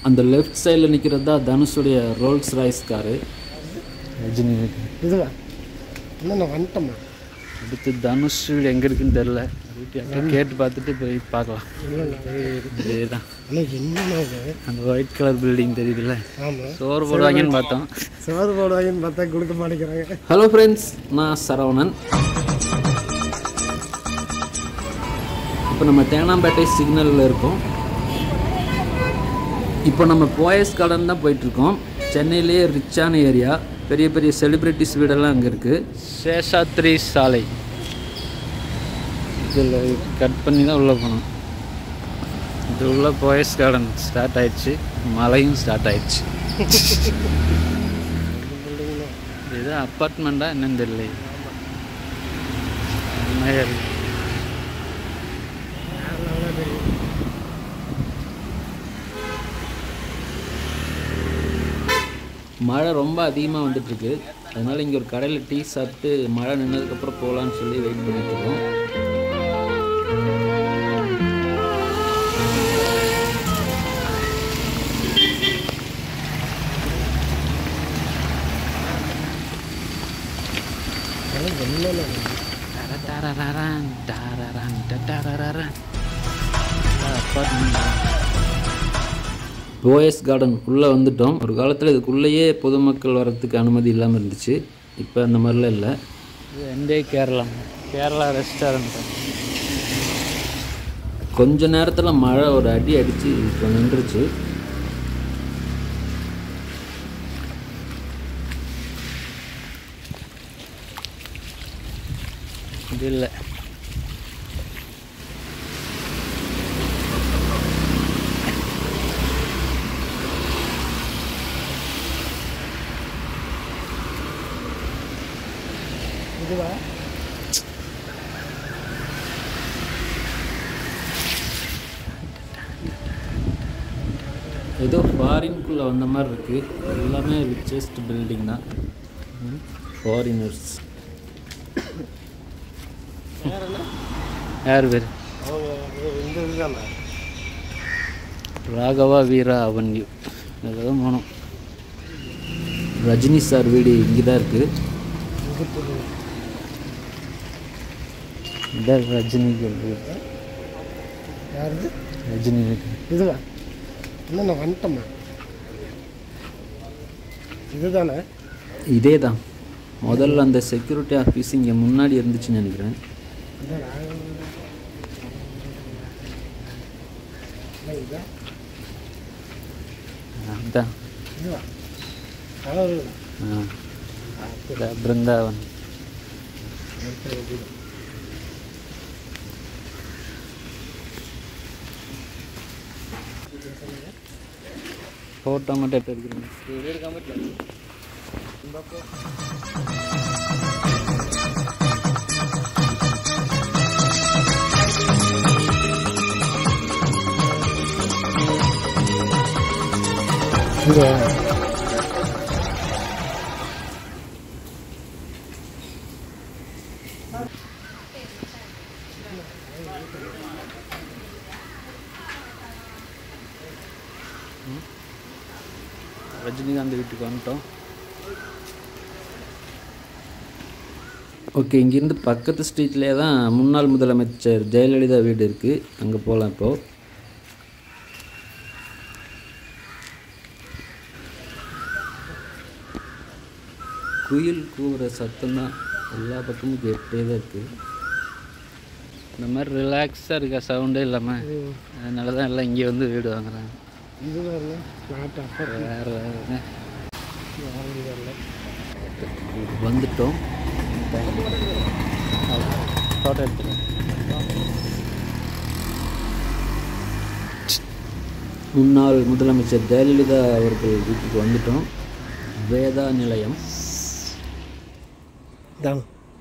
அந்த லெஃப்ட் சைடில் நிற்கிறது தான் தனுஷுடைய ரோல்ஸ் ராய்ஸ் காரு ரஜினி இதுவா இன்னும் நான் வந்துட்டோம்மா அடுத்து தனுஷ் வீடு எங்கே இருக்குன்னு தெரில கேட்டு பார்த்துட்டு போய் பார்க்கலாம் இதேதான் ஆனால் என்னண்ணா இது அந்த ஒயிட் கலர் பில்டிங் தெரியுதுல்ல ஆமாம் சோறு போடுவாங்கன்னு பார்த்தோம் சோறு போடுவாங்கன்னு பார்த்தா கொடுக்க மாட்டேங்கிறாங்க ஹலோ ஃப்ரெண்ட்ஸ் நான் சரவணன் இப்போ நம்ம தேனாம்பேட்டை சிக்னலில் இருக்கோம் இப்போ நம்ம போயஸ் கார்டன் தான் போயிட்டுருக்கோம் சென்னையிலேயே ரிச்சான ஏரியா பெரிய பெரிய செலிப்ரிட்டிஸ் வீடெல்லாம் அங்கே இருக்குது சேஷாத்ரி சாலை இதில் கட் பண்ணி தான் உள்ளே போனோம் இது உள்ள போயஸ் கார்டன் ஸ்டார்ட் ஆயிடுச்சு மழையும் ஸ்டார்ட் ஆயிடுச்சு இது அப்பார்ட்மெண்ட்டா என்னன்னு தெரியல செம்மையா இருக்கு. மழை ரொம்ப அதிகமாக வந்துட்டுருக்கு அதனால் இங்கே ஒரு கடையில் டீ சாப்பிட்டு மழை நின்னதுக்கப்புறம் போகலான்னு சொல்லி வெயிட் பண்ணிட்டு இருக்கோம் டரடரரரன், டரரன், டடரரரன். அப்பார்ட்மெண்ட் போயஸ் கார்டன் உள்ளே வந்துட்டோம் ஒரு காலத்தில் இதுக்குள்ளேயே பொதுமக்கள் வரத்துக்கு அனுமதி இல்லாமல் இருந்துச்சு இப்போ அந்த மாதிரிலாம் இல்லை எந்தே கேரளா கேரளா ரெஸ்டாரண்ட் கொஞ்ச நேரத்தில் மழை ஒரு அடி அடித்து இப்போ நின்றுச்சு இது இல்லை இதுவா ஏதோ ஃபாரின்குள்ளே வந்த மாதிரி இருக்குது எல்லாமே ரிச்சஸ்ட் பில்டிங் தான் ஃபாரினர்ஸ் யார் பேர் அவங்க இந்த இதுதானே ராகவா வீரா அவன்யூ ஏதோ போனோம் ரஜினி சார் வீடு இங்கே தான் இருக்குது இதான் ரஜினி வீடு யாருது ரஜினி வீடு இதுவா இன்னும் நான் வந்துட்டோம்மா இதுதானே இதே தான் முதல்ல அந்த செக்யூரிட்டி ஆஃபீஸ் இங்கே முன்னாடி இருந்துச்சுன்னு நினைக்கிறேன் இதானா இல்லை, இதா அதுதான் இதுவா அதாவது ஆ இதா பிருந்தாவன் ஃபோட்டோ மட்டும் எடுத்து எடுக்கிறேன் இது ரஜினிகாந்த் வீட்டுக்கு வந்துட்டோம் ஓகே இங்கேருந்து பக்கத்து ஸ்ட்ரீட்லேயே தான் முன்னாள் முதலமைச்சர் ஜெயலலிதா வீடு இருக்குது அங்கே போகலாம் இப்போது குயில் கூவுற சத்தம் தான் எல்லா பக்கமும் கேட்டே தான் இருக்குது இந்த மாதிரி ரிலாக்ஸாக இருக்க சவுண்டே இல்லாமல் அதனால தான் எல்லாம் இங்கே வந்து வீடு வாங்குறாங்க இது வரல நாட்டு அப்பர் வேறு வேறு யாரும் வரல வந்துட்டோம் ஃபோட்டோ எடுத்துக்கிறேன் முன்னாள் முதலமைச்சர் ஜெயலலிதா அவர்கள் வீட்டுக்கு வந்துட்டோம் வேதா நிலையம் தான்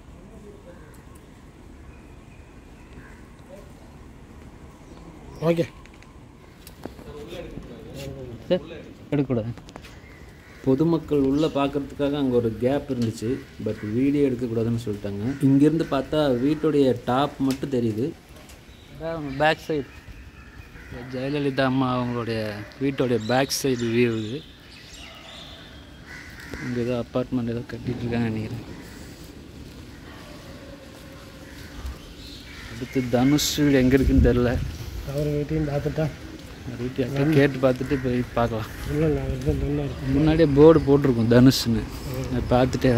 ஓகே எடுக்கக்கூடாது பொதுமக்கள் உள்ளே பார்க்கறதுக்காக அங்கே ஒரு கேப் இருந்துச்சு பட் வீடியோ எடுக்கக்கூடாதுன்னு சொல்லிட்டாங்க இங்கேருந்து பார்த்தா வீட்டுடைய டாப் மட்டும் தெரியுது பேக் சைடு ஜெயலலிதா அம்மா அவங்களுடைய வீட்டோடைய பேக் சைடு வியூ இது இங்கே ஏதோ அப்பார்ட்மெண்ட் ஏதோ கட்டிட்டு இருக்காங்க நினைக்கிறேன் அடுத்து தனுஷ் வீடு எங்கே இருக்குன்னு தெரில அவர் வீட்டையும் பார்த்துட்டா வீட்டு யார்கிட்ட கேட்டு பார்த்துட்டு போய் பார்க்கலாம் இல்லை இல்லை அவர் தான் நல்லா இருக்கும் முன்னாடியே போர்டு போட்டிருக்கோம் தனுஷ்னு அதை பார்த்துட்டே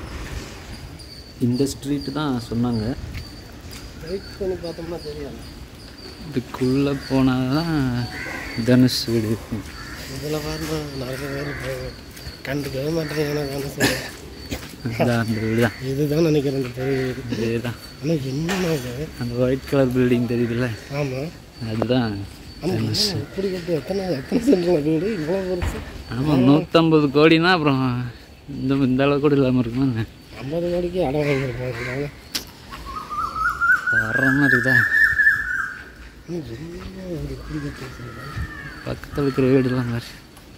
இந்த ஸ்ட்ரீட்டு தான் சொன்னாங்க வெயிட் பண்ணி பார்த்தோம்னா தெரியும் இதுக்குள்ளே போனால் தான் தனுஷ் வீடு இருக்கும் இதில் பாருங்க நிறைய பேர் போய் கண்டுக்கவே மாட்டேங்க எனக்கு என்ன சொல்லுவேன் அதான் அந்த வீடு தான் இதுதான் நினைக்கிறேன் இந்த பெரிய வீடு இதே தான் ஆனால் என்னன்னா இது அந்த ஒயிட் கலர் பில்டிங் தெரியுதுல்ல ஆமாம் அதுதான் ஆனால் இப்படி கட்டு எத்தனை எத்தனை சென்டில் வீடு இவ்வளோ பெருசு ஆமாம் நூற்றம்பது கோடினா அப்புறம் இந்த இந்த அளவு கூட இல்லாமல் இருக்குமா என்ன? ஐம்பது கோடிக்கு இடம் வாங்கியிருப்பாங்க வர்ற மாதிரி தான் ஆனால் என்ன ஒரு இப்படி கட்டு வச்சிருக்காங்க? பக்கத்தில் இருக்கிற வீடுலாம் மாதிரி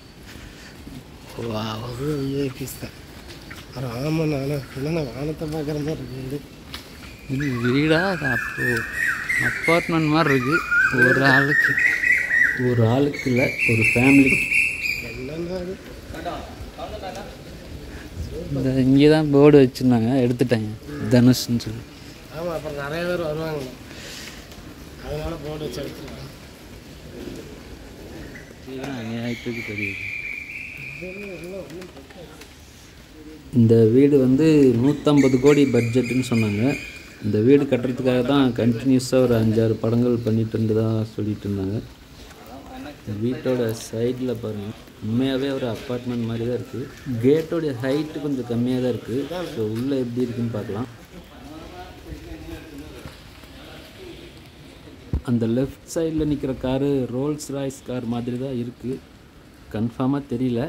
வா அது விஐபிஸ் தான் அட ஆமாம் நானும் என்னென்ன வானத்தை பார்க்குற மாதிரி இருக்கு வீடு இது வீடா அது அப்போ அப்பார்ட்மெண்ட் மாதிரி இருக்கு ஒரு ஆளுக்கு ஒரு ஆளுக்கு இல்லை ஒரு ஃபேமிலிக்கு என்னென்ன அது இந்த இங்கே தான் போர்டு வச்சுருந்தாங்க எடுத்துட்டாங்க தனுஷ்னு சொல்லி ஆமாம் அப்புறம் நிறைய பேர் வருவாங்க அதனால போர்டு வச்சு எடுத்துருக்காங்க இதுதான் அநியாயத்துக்கு தெரியுது இந்த வீடு வந்து நூற்றம்பது கோடி பட்ஜெட்டுன்னு சொன்னாங்க இந்த வீடு கட்டுறதுக்காக தான் கண்டினியூஸாக ஒரு அஞ்சாறு படங்கள் பண்ணிட்டு இருந்ததா சொல்லிட்டு இருந்தாங்க இந்த வீட்டோட சைடில் பாருங்கள் உண்மையாகவே ஒரு அப்பார்ட்மெண்ட் மாதிரி தான் இருக்குது கேட்டோடைய ஹைட்டு கொஞ்சம் கம்மியாக தான் இருக்குது ஸோ உள்ளே எப்படி இருக்குன்னு பார்க்கலாம் அந்த லெஃப்ட் சைடில் நிற்கிற காரு ரோல்ஸ் ராய்ஸ் கார் மாதிரி தான் இருக்குது கன்ஃபார்மாக தெரியல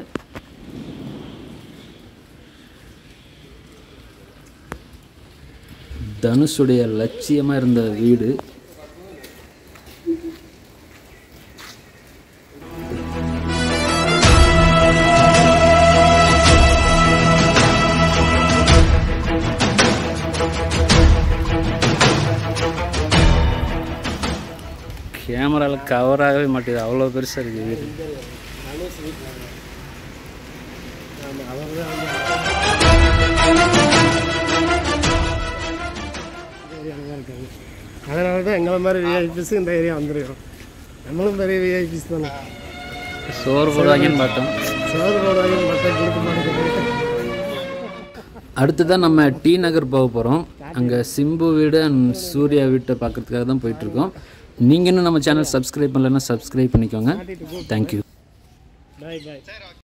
தனுஷுடைய லட்சியமாக இருந்த வீடு கேமராவில் கவர் ஆகவே மாட்டேது அவ்வளோ பெருசாக இருக்குது வீடு தனுஷ் வீட்டில் ஆமாம் அவர் தான் வந்து ஏரியாவில் தான் இருக்காங்க அதனால தான் எங்களை மாதிரி விஐபிஸ் இந்த ஏரியா வந்துருக்கோம் நம்மளும் பெரிய விஐபிஸ் தானே சோறு போடுவாங்கன்னு பார்த்தோம் சோறு போடுவாங்க மட்டும் கொடுக்க மாட்டேங்குது அடுத்ததான் நம்ம டி நகர் போக போகிறோம் அங்கே சிம்பு வீடு அண்ட் சூர்யா வீட்டை பார்க்கறதுக்காக தான் போயிட்டுருக்கோம் நீங்கள் இன்னும் நம்ம சேனல் சப்ஸ்கிரைப் பண்ணலைன்னா சப்ஸ்கிரைப் பண்ணிக்கோங்க தேங்க்யூ பாய் பாய்